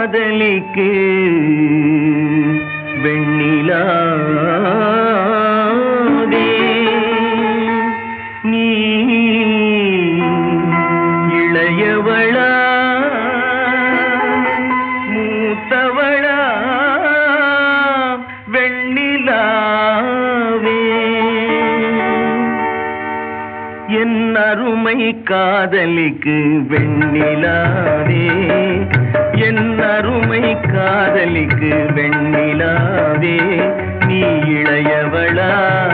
காதலிக்கு வெண்ணிலாவே நீ இளையவளா மூத்தவளா வெண்ணிலாவே என் அருமை காதலிக்கு வெண்ணிலாவே என் அருமை காதலிக்கு வெண்ணிலாவே நீ இளையவளா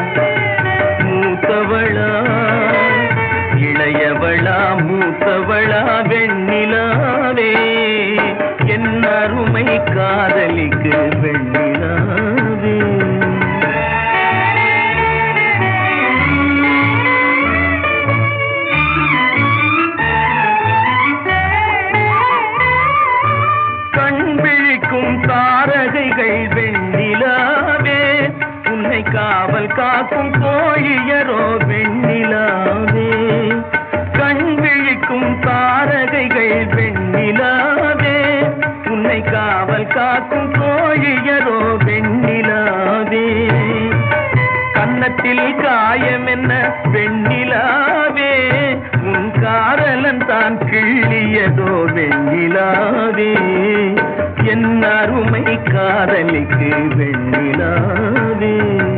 மூத்தவளா இளையவளா மூத்தவளா வெண்ணிலாவே என் அருமை காதலிக்கு வெண்ணிலாவே கண் விழிக்கும் தாரகைகள் வெண்ணிலாவே உன்னை காவல் காக்கும் கோழியரோ வெண்ணிலாவே கண் விழிக்கும் தாரகைகள் வெண்ணிலாவே உன்னை காவல் காக்கும் கோழியரோ வெண்ணிலாவே கன்னத்தில் காயம் என்ன வெண்ணிலாவே உன் காரலன் தான் கிள்ளியதோ வெண்ணிலாவே என் அருமை காதலிக்கு வெண்ணிலாவே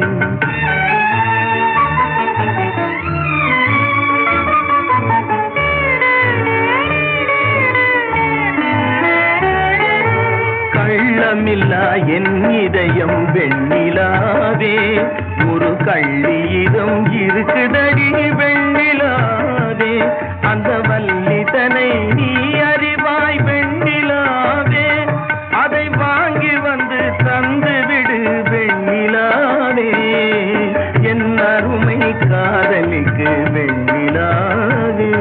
கள்ளமில்லா என் இதயம் வெண்ணிலாவே ஒரு கள்ளியிடம் இருக்குதடி வெண்ணிலாவே அந்த வல்லிதனை நீ அறிவாய் வெண்ணிலாவே அதை வாங்கி வந்து தந்து விடு வெண்ணிலாவே என் அருமை காதலிக்கு வெண்ணிலாவே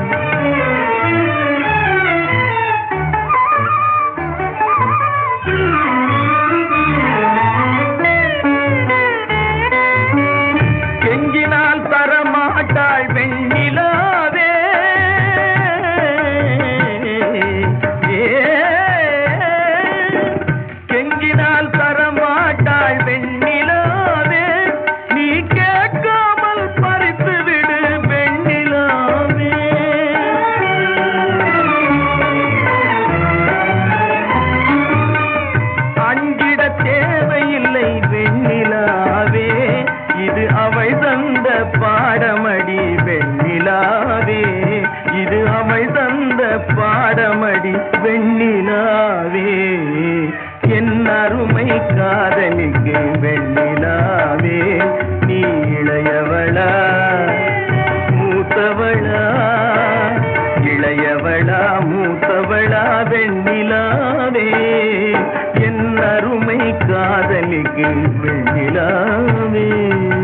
கெஞ்சினால் தரமாட்டாள் வெண்ணிலாவே ஏ, கெஞ்சினால் தரமாட்டாள் வெண்ணிலாவே நீ கேட்காமல் பறித்து விடு வெண்ணிலாவே அஞ்சிட தேவையில்லை வெண்ணிலாவே இது அவள் தந்த பாடமடி வெண்ணிலாவே இது அவள் தந்த பாடமடி வெண்ணிலாவே என் அருமை காதலிக்கு வெண்ணிலாவே நீ இளையவளா மூத்தவளா இளையவளா மூத்தவளா வெண்ணிலாவே என் அருமை காதலிக்கு வெண்ணிலாவே